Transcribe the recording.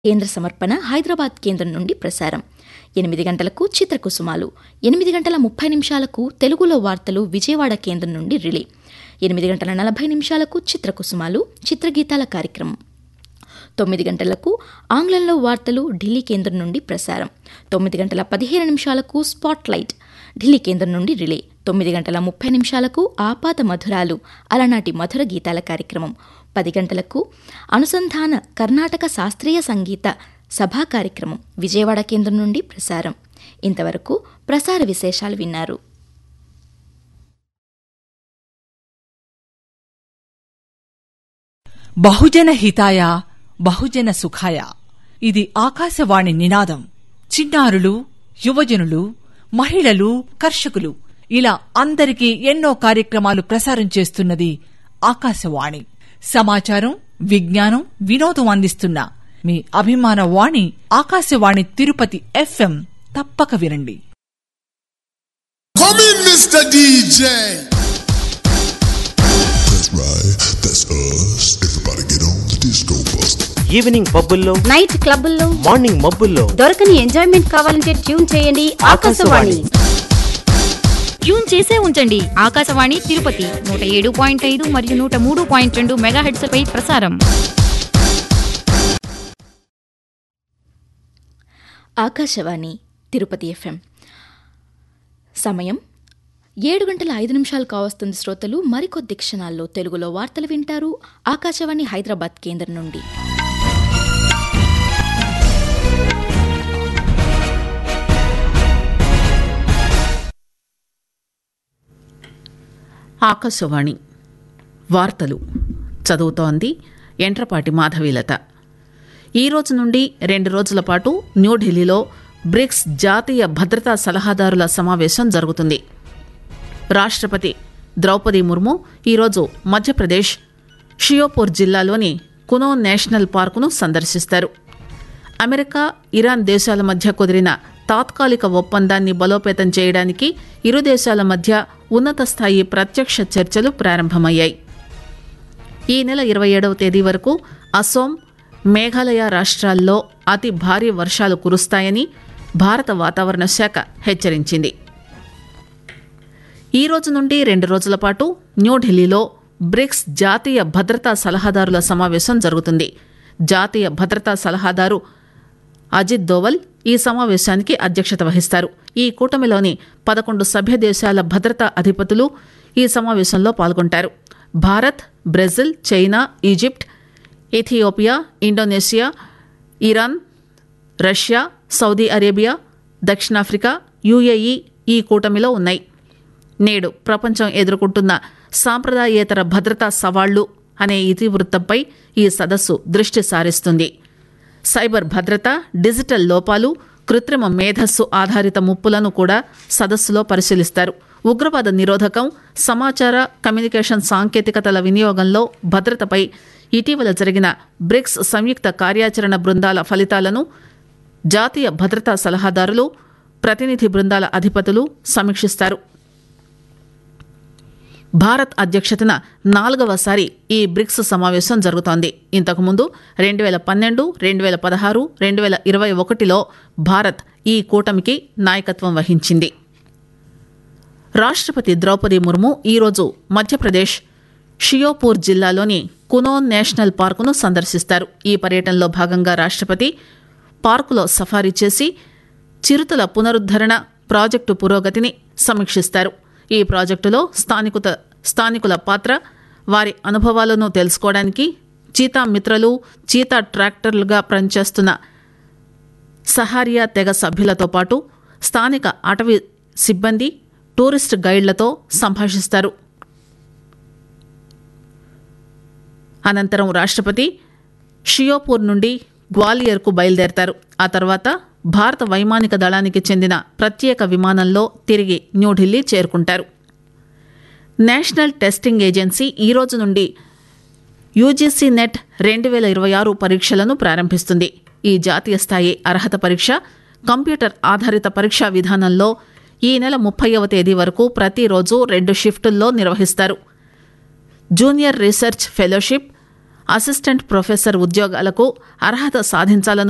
కేంద్ర సమర్పణ హైదరాబాద్ కేంద్రం నుండి ప్రసారం ఎనిమిది గంటలకు చిత్రకుసుమాలు ఎనిమిది గంటల ముప్పై నిమిషాలకు తెలుగులో వార్తలు విజయవాడ కేంద్రం నుండి రిలే ఎనిమిది గంటల నలభై నిమిషాలకు చిత్రకుసుమాలు చిత్రగీతాల కార్యక్రమం తొమ్మిది గంటలకు ఆంగ్లంలో వార్తలు ఢిల్లీ కేంద్రం నుండి ప్రసారం తొమ్మిది గంటల పదిహేను నిమిషాలకు స్పాట్ లైట్ ఢిల్లీ కేంద్రం నుండి రిలే తొమ్మిది గంటల ముప్పై నిమిషాలకు ఆపాత మధురాలు అలనాటి మధుర గీతాల కార్యక్రమం పది గంటలకు అనుసంధాన కర్ణాటక శాస్త్రీయ సంగీత సభా కార్యక్రమం విజయవాడ కేంద్రం నుండి ప్రసారం ఇంతవరకు ప్రసార విశేషాలు విన్నారు బహుజన హితాయ బహుజన సుఖాయ ఇది ఆకాశవాణి నినాదం చిన్నారులు యువజనులు మహిళలు కర్షకులు ఇలా అందరికీ ఎన్నో కార్యక్రమాలు ప్రసారం చేస్తున్నది ఆకాశవాణి సమాచారం విజ్ఞానం వినోదం అందిస్తున్న మీ అభిమాన వాణి ఆకాశవాణి తిరుపతి ఎఫ్ఎం తప్పక వినండి Come in, Mr. DJ. That's right, that's us. Everybody get on the disco bus. Evening పబ్బుల్లో నైట్ క్లబ్బుల్లో మార్నింగ్ మబ్బుల్లో దొరకని ఎంజాయ్మెంట్ కావాలంటే ట్యూన్ చేయండి ఆకాశవాణి ట్యూన్ చేసే ఉంచండి ఆకాశవాణి తిరుపతి నూట ఏడు పాయింట్ ఐదు మరియు నూట మూడు పాయింట్ రెండు మెగా పై ప్రసారం ఆకాశవాణి తిరుపతి ఎఫ్ఎం సమయం ఏడు గంటల ఐదు నిమిషాలు కావస్తుంది శ్రోతలు మరికొద్ది క్షణాల్లో తెలుగులో వార్తలు వింటారు ఆకాశవాణి హైదరాబాద్ కేంద్రం నుండి ఆకాశవాణి వార్తలు చదువుతోంది ఎంట్రపాటి మాధవీలత ఈ రోజు నుండి రెండు రోజుల పాటు న్యూఢిల్లీలో బ్రిక్స్ జాతీయ భద్రతా సలహాదారుల సమావేశం జరుగుతుంది రాష్ట్రపతి ద్రౌపది ముర్ము ఈరోజు మధ్యప్రదేశ్ షియోపూర్ జిల్లాలోని కునో నేషనల్ పార్కును సందర్శిస్తారు అమెరికా ఇరాన్ దేశాల మధ్య కుదిరిన తాత్కాలిక ఒప్పందాన్ని బలోపేతం చేయడానికి ఇరు దేశాల మధ్య ఉన్నత స్థాయి ప్రత్యక్ష చర్చలు ప్రారంభమయ్యాయి ఈ నెల ఇరవై ఏడవ తేదీ వరకు అసోం మేఘాలయ రాష్ట్రాల్లో అతి భారీ వర్షాలు కురుస్తాయని భారత వాతావరణ శాఖ హెచ్చరించింది ఈ రోజు నుండి రెండు రోజుల పాటు న్యూఢిల్లీలో బ్రిక్స్ జాతీయ భద్రతా సలహాదారుల సమావేశం జరుగుతుంది జాతీయ భద్రతా సలహాదారు అజిత్ దోవల్ ఈ సమావేశానికి అధ్యక్షత వహిస్తారు ఈ కూటమిలోని పదకొండు సభ్య దేశాల భద్రతా అధిపతులు ఈ సమావేశంలో పాల్గొంటారు Bharat Brazil China Egypt Ethiopia Indonesia Iran Russia Saudi Arabia దక్షిణాఫ్రికా యుఏఈ ఈ కూటమిలో ఉన్నాయి నేడు ప్రపంచం ఎదుర్కొంటున్న సాంప్రదాయేతర భద్రతా సవాళ్లు అనే ఇతివృత్తంపై ఈ సదస్సు దృష్టి సారిస్తుంది సైబర్ భద్రత డిజిటల్ లోపాలు కృత్రిమ మేధస్సు ఆధారిత ముప్పులను కూడా సదస్సులో పరిశీలిస్తారు ఉగ్రవాద నిరోధకం సమాచార కమ్యూనికేషన్ సాంకేతికతల వినియోగంలో భద్రతపై ఇటీవల జరిగిన బ్రిక్స్ సంయుక్త కార్యాచరణ బృందాల ఫలితాలను జాతీయ భద్రతా సలహాదారులు ప్రతినిధి బృందాల అధిపతులు సమీక్షిస్తారు భారత్ అధ్యక్షతన నాలుగవసారి ఈ బ్రిక్స్ సమావేశం జరుగుతోంది ఇంతకుముందు రెండు వేల పన్నెండు రెండు వేల పదహారు రెండు వేల ఇరవై ఒకటిలో భారత్ ఈ కూటమికి నాయకత్వం వహించింది రాష్ట్రపతి ద్రౌపది ముర్ము ఈరోజు మధ్యప్రదేశ్ షియోపూర్ జిల్లాలోని కునో నేషనల్ పార్కును సందర్శిస్తారు ఈ పర్యటనలో భాగంగా రాష్ట్రపతి పార్కులో సఫారీ చేసి చిరుతల పునరుద్ధరణ ప్రాజెక్టు పురోగతిని సమీక్షిస్తారు ఈ ప్రాజెక్టులో స్థానికుత స్థానికుల పాత్ర వారి అనుభవాలను తెలుసుకోవడానికి చీతా మిత్రలు చీతా ట్రాక్టర్లుగా పనిచేస్తున్న సహారియా తెగ సభ్యులతో పాటు స్థానిక అటవీ సిబ్బంది టూరిస్ట్ గైడ్లతో సంభాషిస్తారు అనంతరం రాష్ట్రపతి షియోపూర్ నుండి గ్వాలియర్కు బయలుదేరతారు ఆ తర్వాత భారత వైమానిక దళానికి చెందిన ప్రత్యేక విమానంలో తిరిగి న్యూఢిల్లీ చేరుకుంటారు నేషనల్ టెస్టింగ్ ఏజెన్సీ ఈ రోజు నుండి యూజీసీ నెట్ రెండు వేల ఇరవై ఆరు పరీక్షలను ప్రారంభిస్తుంది ఈ జాతీయ స్థాయి అర్హత పరీక్ష కంప్యూటర్ ఆధారిత పరీక్షా విధానంలో ఈ నెల ముప్పైవ తేదీ వరకు ప్రతిరోజు రెండు షిఫ్టుల్లో నిర్వహిస్తారు junior research fellowship assistant professor ఉద్యోగాలకు అర్హత సాధించాలను